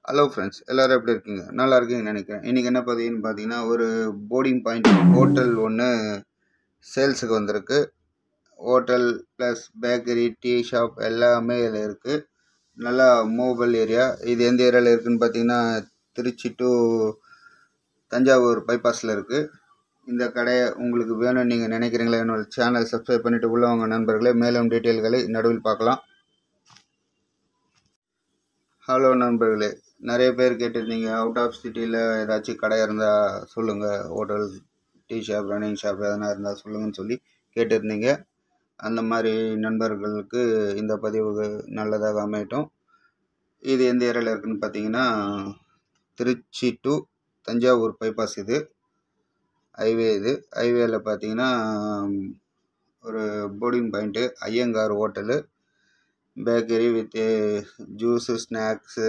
hello friends எல்லோரும் எப்படி இருக்கீங்க நல்லா இருக்கீங்கன்னு நினைக்கிறேன் இன்றைக்கி என்ன பதிவுன்னு பார்த்தீங்கன்னா ஒரு போர்டிங் பாயிண்ட் ஹோட்டல் ஒன்று சேல்ஸுக்கு வந்திருக்கு hotel plus bakery tea shop எல்லாமே இதில் இருக்குது நல்லா மூவபிள் ஏரியா இது எந்த ஏரியாவில் இருக்குதுன்னு பார்த்தீங்கன்னா திருச்சி டு தஞ்சாவூர் பைபாஸில் இருக்குது இந்த கடையை உங்களுக்கு வேணும்னு நீங்கள் நினைக்கிறீங்களா என்னோட சேனல் சப்ஸ்கிரைப் பண்ணிவிட்டு உள்ளவங்க நண்பர்களே மேலும் டீட்டெயில்களை நடுவில் பார்க்கலாம் ஹலோ நண்பர்களே நிறைய பேர் கேட்டிருந்தீங்க அவுட் ஆஃப் சிட்டியில் ஏதாச்சும் கடை இருந்தால் சொல்லுங்கள் hotel tea shop running shop எதனா இருந்தால் சொல்லுங்கன்னு சொல்லி கேட்டிருந்தீங்க அந்த மாதிரி நண்பர்களுக்கு இந்த பதிவு நல்லதாக அமையட்டும் இது எந்த ஏரியாவில் இருக்குதுன்னு பார்த்தீங்கன்னா திருச்சி டு தஞ்சாவூர் பைபாஸ் இது ஹைவே இது ஹைவேல பார்த்தீங்கன்னா ஒரு boarding point Iyengar hotel bakery with juice snacks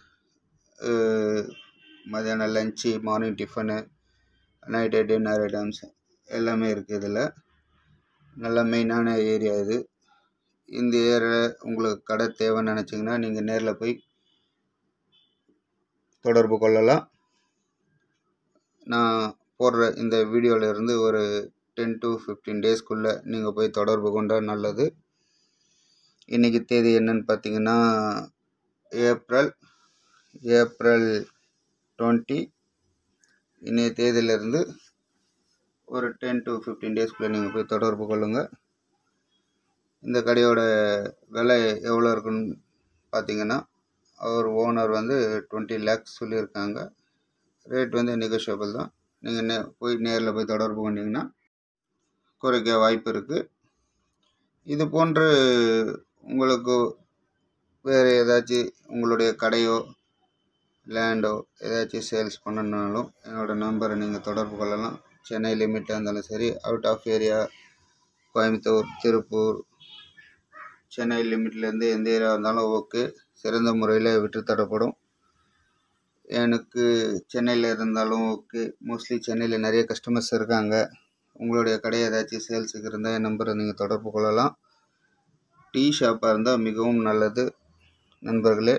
மதியானம் lunch morning tiffin night dinner items எல்லாமே இருக்குது இதில் நல்ல மெயினான ஏரியா இது இந்த ஏரியாவில் உங்களுக்கு கடை தேவைன்னு நினச்சிங்கன்னா நீங்கள் நேரில் போய் தொடர்பு கொள்ளலாம் நான் போடுற இந்த வீடியோவில் இருந்து ஒரு டென் டு ஃபிஃப்டீன் டேஸ்க்குள்ளே நீங்கள் போய் தொடர்பு கொண்டால் நல்லது இன்றைக்கி தேதி என்னன்னு பார்த்தீங்கன்னா ஏப்ரல் ஏப்ரல் டுவெண்ட்டி இன்றைய தேதியிலேருந்து ஒரு டென் டு ஃபிஃப்டீன் டேஸ்க்குள்ளே நீங்கள் போய் தொடர்பு கொள்ளுங்கள் இந்த கடையோட விலை எவ்வளோ இருக்குன்னு பார்த்தீங்கன்னா அவர் ஓனர் வந்து டுவெண்ட்டி லேக்ஸ் சொல்லியிருக்காங்க ரேட் வந்து நெகோஷியபிள் தான் நீங்கள் நே போய் நேரில் போய் தொடர்பு கொண்டீங்கன்னா குறைக்க வாய்ப்பு இருக்குது இது போன்று உங்களுக்கு வேறு ஏதாச்சும் உங்களுடைய கடையோ லேண்டோ ஏதாச்சும் சேல்ஸ் பண்ணணுனாலும் என்னோடய நம்பரை நீங்கள் தொடர்பு கொள்ளலாம் சென்னை லிமிட்டாக இருந்தாலும் சரி out of area Coimbatore Tiruppur Chennai லிமிட்லேருந்து எந்த ஏரியா இருந்தாலும் ஓகே சிறந்த முறையில் விற்று தரப்படும் எனக்கு சென்னையில் இருந்தாலும் ஓகே மோஸ்ட்லி சென்னையில் நிறைய கஸ்டமர்ஸ் இருக்காங்க உங்களுடைய கடை ஏதாச்சும் சேல்ஸுக்கு இருந்தால் என் நம்பரை நீங்கள் தொடர்பு கொள்ளலாம் டீ ஷாப்பாக இருந்தால் மிகவும் நல்லது நண்பர்களே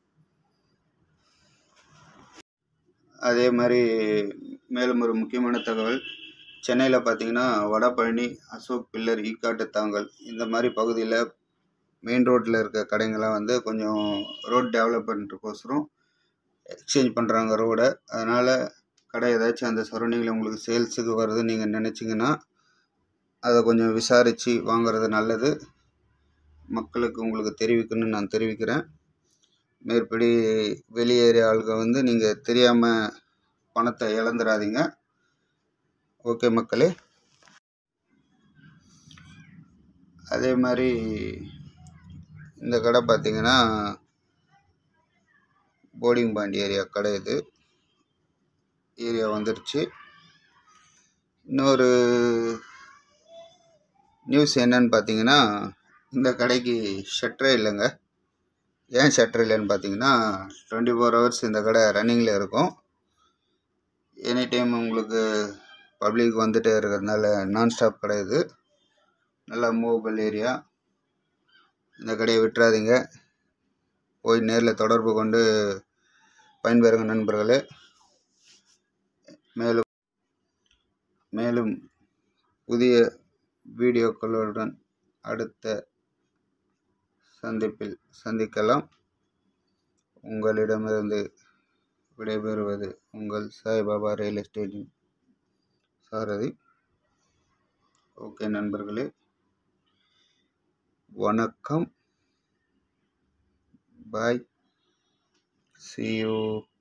அதே மாதிரி மேலும் ஒரு முக்கியமான தகவல் சென்னையில் பார்த்தீங்கன்னா வடபழனி அசோக் பில்லர் ஈக்காட்டு தாங்கல் இந்த மாதிரி பகுதியில் மெயின் ரோட்டில் இருக்க கடைங்கள்லாம் வந்து கொஞ்சம் ரோட் டெவலப்மெண்ட்டுக்கோசரம் எக்ஸ்சேஞ்ச் பண்ணுறாங்க ரோடை அதனால் கடை ஏதாச்சும் அந்த சரௌண்டிங்கில் உங்களுக்கு சேல்ஸுக்கு வருதுன்னு நீங்கள் நினச்சிங்கன்னா அதை கொஞ்சம் விசாரித்து வாங்குறது நல்லது மக்களுக்கு உங்களுக்கு தெரிவிக்கணும்னு நான் தெரிவிக்கிறேன் மேற்படி வெளியேறிய ஆளுங்க வந்து நீங்கள் தெரியாமல் பணத்தை இழந்துடாதீங்க ஓகே மக்களே அதே மாதிரி இந்த கடை பார்த்திங்கன்னா போர்டிங் பாயிண்ட் ஏரியா கடை இது ஏரியா வந்துடுச்சு இன்னொரு நியூஸ் என்னன்னு பார்த்தீங்கன்னா இந்த கடைக்கு ஷட்டரே இல்லைங்க ஏன் ஷட்டர் இல்லைன்னு பார்த்தீங்கன்னா டுவெண்ட்டி ஃபோர் ஹவர்ஸ் இந்த கடை ரன்னிங்கில் இருக்கும் எனி டைம் உங்களுக்கு பப்ளிக் வந்துட்டே இருக்கிறதுனால நான் ஸ்டாப் கடை இது நல்லா மூவபிள் ஏரியா இந்த கடையை விட்டுறாதீங்க போய் நேரில் தொடர்பு கொண்டு பயன்பெறுங்க நண்பர்களே மேலும் மேலும் புதிய வீடியோக்களுடன் அடுத்த சந்திப்பில் சந்திக்கலாம் உங்களிடமிருந்து விடைபெறுவது உங்கள் சாய்பாபா ரியல் எஸ்டேட்டின் சாரதி ஓகே நண்பர்களே வணக்கம் பாய் சி யூ